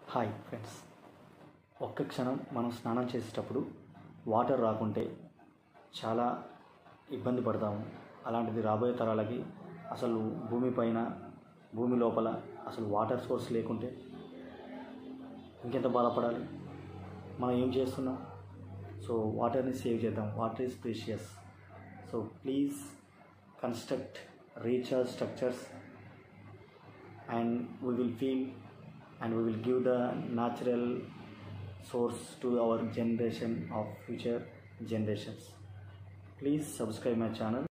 hi friends ఒక్క క్షణం మనం స్నానం చేసేటప్పుడు వాటర్ రాకుంటే చాలా ఇబ్బంది పడతాము అలాంటిది రాబోయే తరాలకి అసలు భూమిపైన భూమి లోపల అసలు వాటర్ సోర్స్ లేకుంటే ఇంకెంత బాధపడాలి మనం ఏం చేస్తున్నాం సో వాటర్ని సేవ్ చేద్దాం water is precious so please construct recharge structures and we will feel and we will give the natural source to our generation of future generations please subscribe my channel